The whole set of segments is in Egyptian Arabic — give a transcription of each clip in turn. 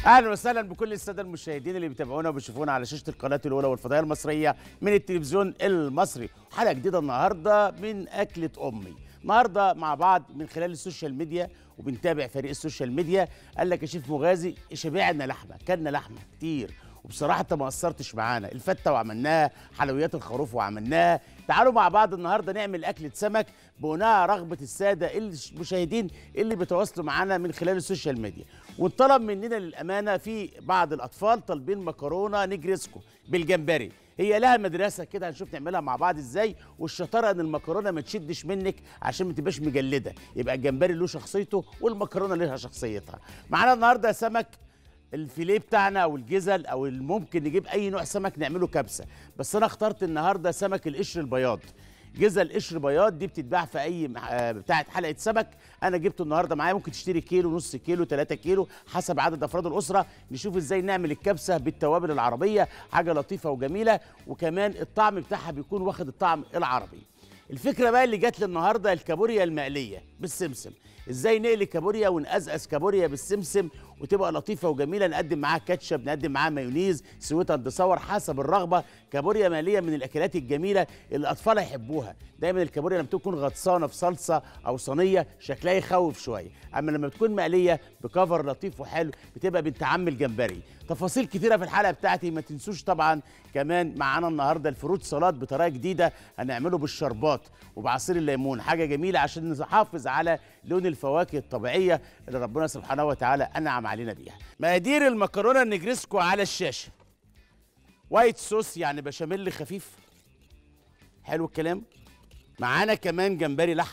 اهلا وسهلا بكل الساده المشاهدين اللي بيتابعونا وبيشوفونا على شاشه القناه الاولى والفضائيه المصريه من التلفزيون المصري حلقه جديده النهارده من اكله امي النهارده مع بعض من خلال السوشيال ميديا وبنتابع فريق السوشيال ميديا قال لك يا شيف مغازي شبعنا لحمه كلنا لحمه كتير وبصراحه انت ما قصرتش معانا الفته وعملناها حلويات الخروف وعملناها تعالوا مع بعض النهارده نعمل اكله سمك بناء رغبه الساده المشاهدين اللي بيتواصلوا معانا من خلال السوشيال ميديا وطلب مننا للامانه في بعض الاطفال طالبين مكرونه نجرسكو بالجمبري هي لها مدرسه كده هنشوف نعملها مع بعض ازاي والشطاره ان المكرونه ما تشدش منك عشان ما تبقاش مجلده يبقى الجمبري له شخصيته والمكرونه لها شخصيتها معانا النهارده سمك الفيليه بتاعنا او الجزل او ممكن نجيب اي نوع سمك نعمله كبسه بس انا اخترت النهارده سمك القشر البياض جزل قشر بياض دي بتتباع في اي آه، بتاعه حلقه سمك انا جبته النهارده معايا ممكن تشتري كيلو نص كيلو 3 كيلو حسب عدد افراد الاسره نشوف ازاي نعمل الكبسه بالتوابل العربيه حاجه لطيفه وجميله وكمان الطعم بتاعها بيكون واخد الطعم العربي الفكره بقى اللي جات لي النهارده الكابوريا المقليه بالسمسم ازاي نقلي كابوريا ونقزقز كابوريا بالسمسم وتبقى لطيفه وجميله نقدم معاها كاتشب نقدم معاها مايونيز سويت اند صور حسب الرغبه كابوريا مقليه من الاكلات الجميله اللي الاطفال يحبوها دايما الكابوريا لما تكون غطسانه في صلصه او صينيه شكلها يخوف شويه اما لما بتكون مقليه بكفر لطيف وحلو بتبقى بنت عم الجمبري تفاصيل كتيره في الحلقه بتاعتي ما تنسوش طبعا كمان معانا النهارده الفروت سلطات بطريقه جديده هنعمله بالشربات وبعصير الليمون حاجه جميله عشان نحافظ على لون الفواكه الطبيعيه اللي ربنا سبحانه وتعالى انعم علينا بيها مقادير المكرونه النجرسكو على الشاشه وايت صوص يعني بشاميل خفيف حلو الكلام معانا كمان جمبري لحم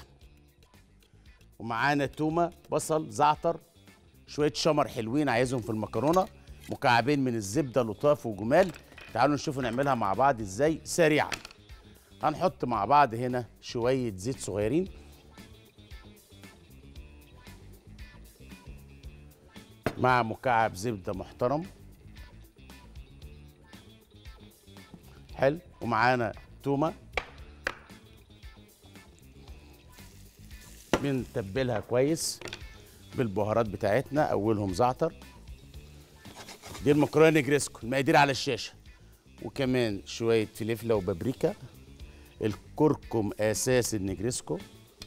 ومعانا تومه بصل زعتر شويه شمر حلوين عايزهم في المكرونه مكعبين من الزبده لطاف وجمال تعالوا نشوفوا نعملها مع بعض ازاي سريعا هنحط مع بعض هنا شويه زيت صغيرين مع مكعب زبده محترم حلو ومعانا تومه بنتبلها كويس بالبهارات بتاعتنا اولهم زعتر دي المكرونه نجرسكو المقادير على الشاشه وكمان شويه فلفله وبابريكا الكركم اساس النجرسكو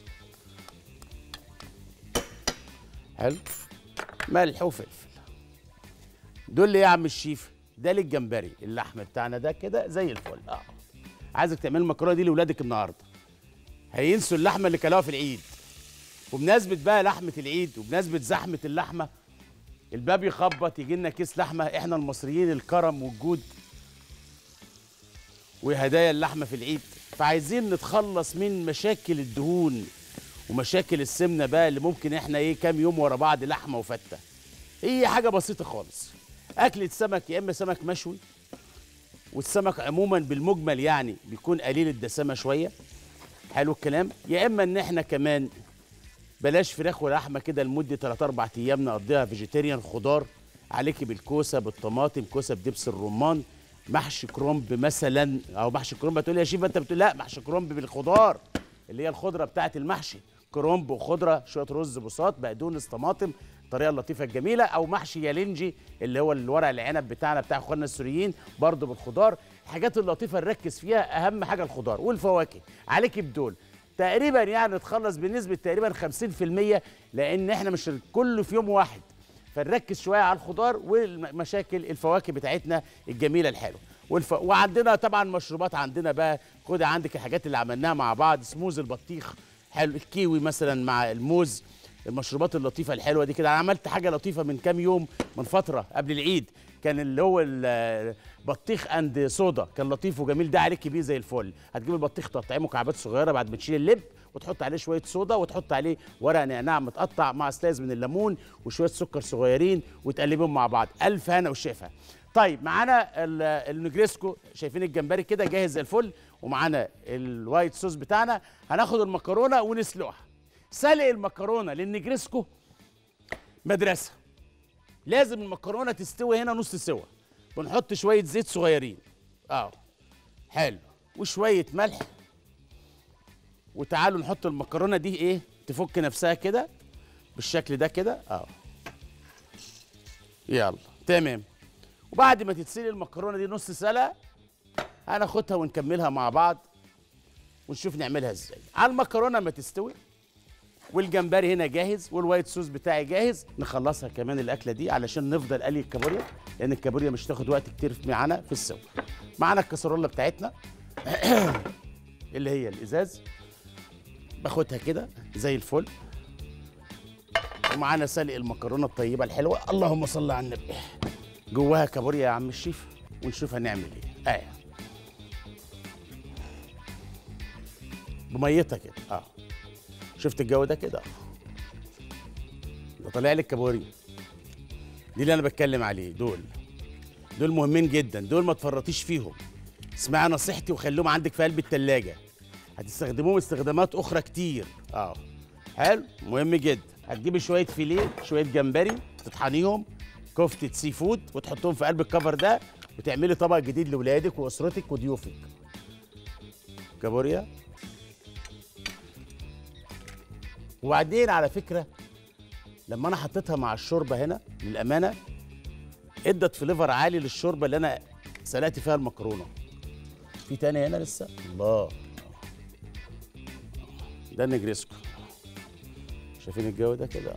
حلو ملح وفلفل دول ليه يا عم الشيف ده للجمبري اللحم بتاعنا ده كده زي الفل اه عايزك تعمل المكرونه دي لاولادك النهارده هينسوا اللحمه اللي كلوها في العيد وبمناسبه بقى لحمه العيد وبمناسبه زحمه اللحمه الباب يخبط يجي لنا كيس لحمه احنا المصريين الكرم والجود وهدايا اللحمه في العيد فعايزين نتخلص من مشاكل الدهون ومشاكل السمنه بقى اللي ممكن احنا ايه كام يوم ورا بعض لحمه وفته هي حاجه بسيطه خالص اكله سمك يا اما سمك مشوي والسمك عموما بالمجمل يعني بيكون قليل الدسامه شويه حلو الكلام يا اما ان احنا كمان بلاش فراخ ولحمه كده لمده 3 4 ايام نقضيها فيجيتيريان خضار عليكي بالكوسه بالطماطم كوسه بدبس الرمان محشي كرنب مثلا او محشي كرنب هتقول يا شيف انت بتقول لا محشي كرنب بالخضار اللي هي الخضره بتاعه المحشي كرنب وخضره شويه رز بساط بقدونس طماطم الطريقه اللطيفه الجميله او محشي يالنجي اللي هو الورق العنب بتاعنا بتاع اخواننا السوريين برضه بالخضار الحاجات اللطيفه نركز فيها اهم حاجه الخضار والفواكه عليكي بدول تقريبا يعني نتخلص بنسبه تقريبا 50% لان احنا مش كله في يوم واحد فنركز شويه على الخضار والمشاكل الفواكه بتاعتنا الجميله الحلوه والف... وعندنا طبعا مشروبات عندنا بقى خدي عندك الحاجات اللي عملناها مع بعض سموز البطيخ حلو الكيوي مثلا مع الموز المشروبات اللطيفه الحلوه دي كده انا عملت حاجه لطيفه من كام يوم من فتره قبل العيد كان اللي هو البطيخ اند صودا كان لطيف وجميل ده عليك بيه زي الفل هتجيب البطيخ تقطعيه مكعبات صغيره بعد ما تشيل اللب وتحط عليه شويه صودا وتحط عليه ورق نعناع متقطع مع سلايز من الليمون وشويه سكر صغيرين وتقلبهم مع بعض الف هنا وشفا طيب معانا ال- النجريسكو شايفين الجمبري كده جاهز زي الفل ومعانا الوايت صوص بتاعنا هناخد المكرونه ونسلقها سلق المكرونه للنجريسكو مدرسه لازم المكرونه تستوي هنا نص سوا بنحط شويه زيت صغيرين اه حلو وشويه ملح وتعالوا نحط المكرونه دي ايه تفك نفسها كده بالشكل ده كده اه يلا تمام وبعد ما تتسلق المكرونه دي نص سلقه هناخدها ونكملها مع بعض ونشوف نعملها ازاي على المكرونه ما تستوي والجمبري هنا جاهز والوايت صوص بتاعي جاهز نخلصها كمان الاكله دي علشان نفضل قلي الكابوريا لان الكابوريا مش تاخد وقت كتير معانا في السوا معانا الكسرونه بتاعتنا اللي هي الازاز باخدها كده زي الفل ومعانا سلق المكرونه الطيبه الحلوه اللهم صل على النبي جواها كابوريا يا عم الشيف ونشوف هنعمل ايه ايه بميتها كده اه شفت الجو ده كده ده طالع لي الكابوريا دي اللي انا بتكلم عليه دول دول مهمين جدا دول ما تفرطيش فيهم اسمعي نصيحتي وخليهم عندك في قلب التلاجة هتستخدموهم استخدامات اخرى كتير اه حلو مهم جدا هتجيبي شويه فيليه شويه جمبري تطحنيهم كفته سي فود وتحطهم في قلب الكفر ده وتعملي طبق جديد لاولادك واسرتك وضيوفك كابوريا وبعدين على فكره لما انا حطيتها مع الشوربه هنا للامانه ادت فليفر عالي للشوربه اللي انا سلقت فيها المكرونه في تاني هنا لسه الله ده النجريسكو شايفين الجو ده كده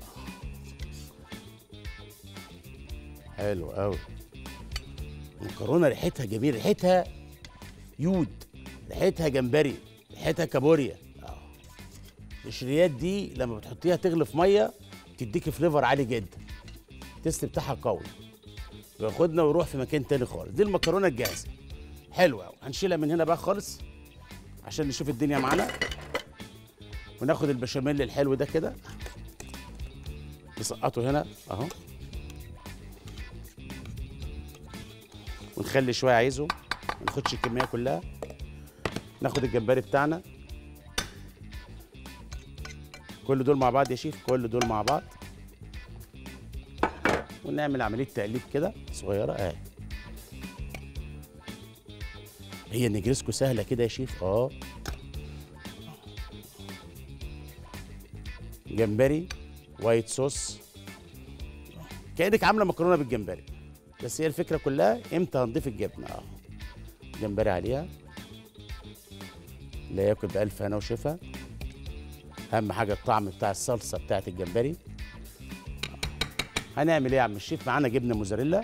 حلو قوي المكرونه ريحتها جميل ريحتها يود ريحتها جمبري ريحتها كابوريا اه القشريات دي لما بتحطيها تغلي في ميه تديكي فليفر عالي جدا التست بتاعها قوي بياخدنا ويروح في مكان تاني خالص دي المكرونه الجاهزه حلوه قوي هنشيلها من هنا بقى خالص عشان نشوف الدنيا معانا وناخد البشاميل الحلو ده كده نسقطه هنا اهو ونخلي شويه عايزه ما ناخدش الكميه كلها ناخد الجمبري بتاعنا كل دول مع بعض يا شيف كل دول مع بعض ونعمل عمليه تقليب كده صغيره اهي هي النجريسكو سهله كده يا شيف اه جمبري وايت صوص كانك عامله مكرونه بالجمبري بس هي الفكره كلها امتى هنضيف الجبنه اه جمبري عليها لا ياكل بألف هنا وشفا اهم حاجه الطعم بتاع الصلصه بتاعت الجمبري هنعمل ايه يا عم الشيف معانا جبنه موزاريلا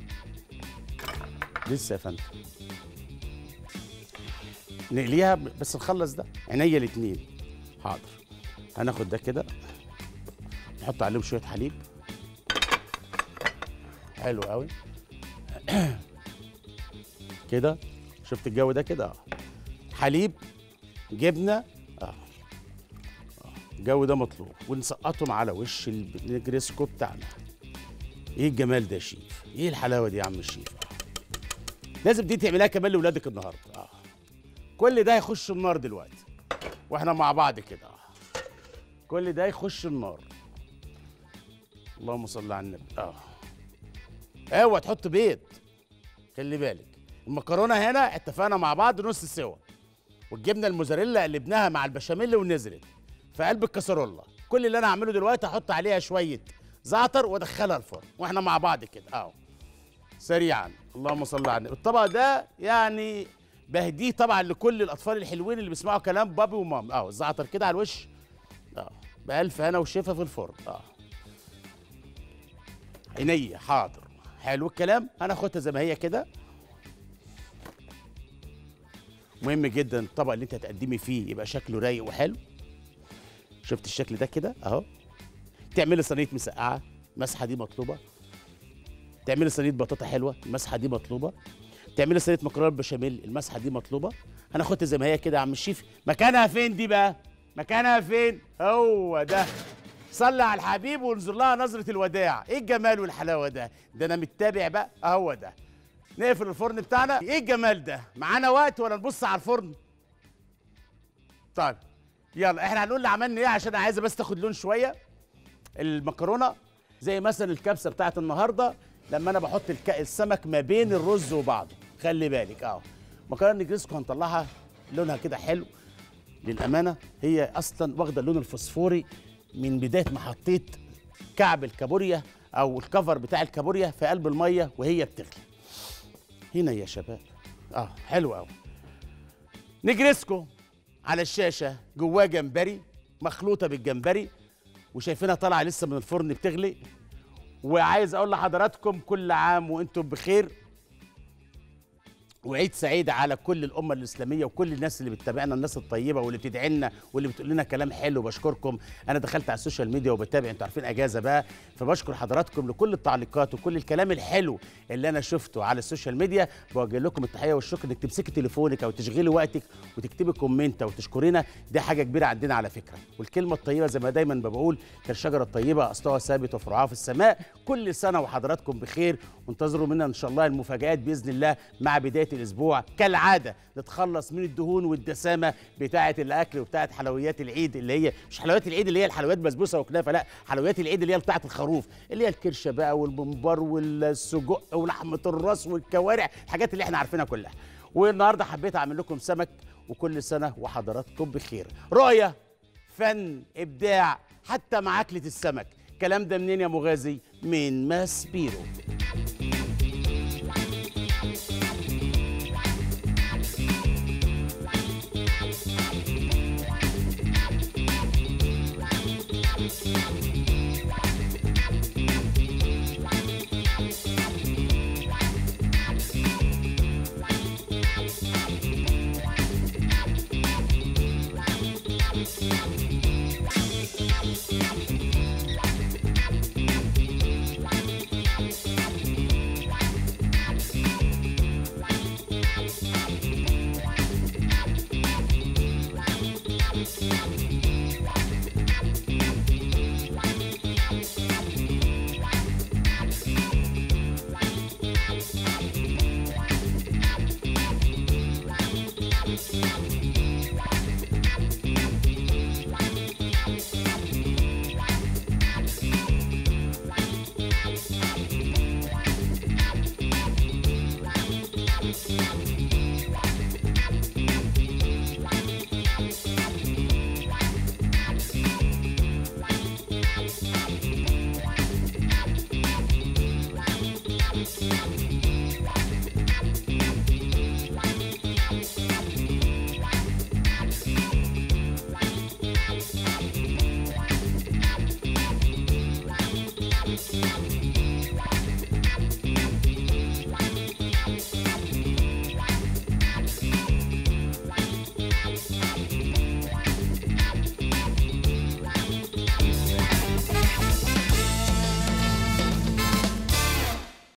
لسه يا فندم نقليها بس نخلص ده عينيا الاتنين حاضر هناخد ده كده نحط عليهم شويه حليب حلو قوي كده شفت الجو ده كده اه حليب جبنه اه آه. الجو ده مطلوب ونسقطهم على وش النجريسكو بتاعنا ايه الجمال ده يا شيف ايه الحلاوه دي يا عم الشيف لازم دي تعملها كمان لاولادك النهارده اه كل ده هيخش النار دلوقتي واحنا مع بعض كده اه كل ده يخش النار اللهم صل على النبي اه اوعى تحط بيض خلي بالك المكرونه هنا اتفقنا مع بعض نص سوا والجبنه الموزاريلا قلبناها مع البشاميل ونزلت في قلب الكسرولة كل اللي انا هعمله دلوقتي هحط عليها شويه زعتر وادخلها الفرن واحنا مع بعض كده اهو سريعا اللهم صل على النبي الطبق ده يعني بهديه طبعا لكل الاطفال الحلوين اللي بيسمعوا كلام بابي ومام اهو الزعتر كده على الوش اه بألف هنا وشفا في الفرن اه عينيا حاضر حلو الكلام هناخدها زي ما هي كده مهم جدا الطبق اللي انت هتقدمي فيه يبقى شكله رايق وحلو شفت الشكل ده كده اهو تعملي صينيه مسقعه المسحه دي مطلوبه تعملي صينيه بطاطا حلوه المسحه دي مطلوبه تعملي صينيه مكرونه بشاميل المسحه دي مطلوبه هناخدها زي ما هي كده يا عم الشيف مكانها فين دي بقى مكانها فين هو ده صلي على الحبيب وانظر لها نظره الوداع ايه الجمال والحلاوه ده ده انا متابع بقى اهو ده نقفل الفرن بتاعنا ايه الجمال ده معانا وقت ولا نبص على الفرن طيب يلا احنا هنقول اللي عملنا ايه عشان انا عايزه بس تاخد لون شويه المكرونه زي مثلا الكبسه بتاعت النهارده لما انا بحط الك... السمك ما بين الرز وبعضه خلي بالك اهو مكرونه نجريسكو هنطلعها لونها كده حلو للامانه هي اصلا واخده اللون الفوسفوري من بدايه ما حطيت كعب الكابوريا او الكفر بتاع الكابوريا في قلب الميه وهي بتغلي هنا يا شباب اه حلو قوي نجرسكو على الشاشه جواه جمبري مخلوطه بالجمبري وشايفينها طالعه لسه من الفرن بتغلي وعايز اقول لحضراتكم كل عام وانتم بخير وعيد سعيد على كل الامه الاسلاميه وكل الناس اللي بتتابعنا الناس الطيبه واللي بتدعي لنا واللي بتقول لنا كلام حلو بشكركم انا دخلت على السوشيال ميديا وبتابع انتوا عارفين اجازه بقى فبشكر حضراتكم لكل التعليقات وكل الكلام الحلو اللي انا شفته على السوشيال ميديا بوجه لكم التحيه والشكر انك تمسكي تليفونك او تشغلي وقتك وتكتبي كومنت او تشكرينا دي حاجه كبيره عندنا على فكره والكلمه الطيبه زي ما دايما بقول كالشجره الطيبه اصلها ثابت وفرعها في السماء كل سنه وحضراتكم بخير وانتظروا منا ان شاء الله المفاجات باذن الله مع بدايه الاسبوع كالعاده نتخلص من الدهون والدسامه بتاعه الاكل وبتاعه حلويات العيد اللي هي مش حلويات العيد اللي هي الحلويات بسبوسه وكنافه لا حلويات العيد اللي هي بتاعه الخروف اللي هي الكرشه بقى والممبار والسجق ولحمه الراس والكوارع الحاجات اللي احنا عارفينها كلها والنهارده حبيت اعمل لكم سمك وكل سنه وحضراتكم بخير رؤيه فن ابداع حتى مع اكله السمك الكلام ده منين يا مغازي من ماسبيرو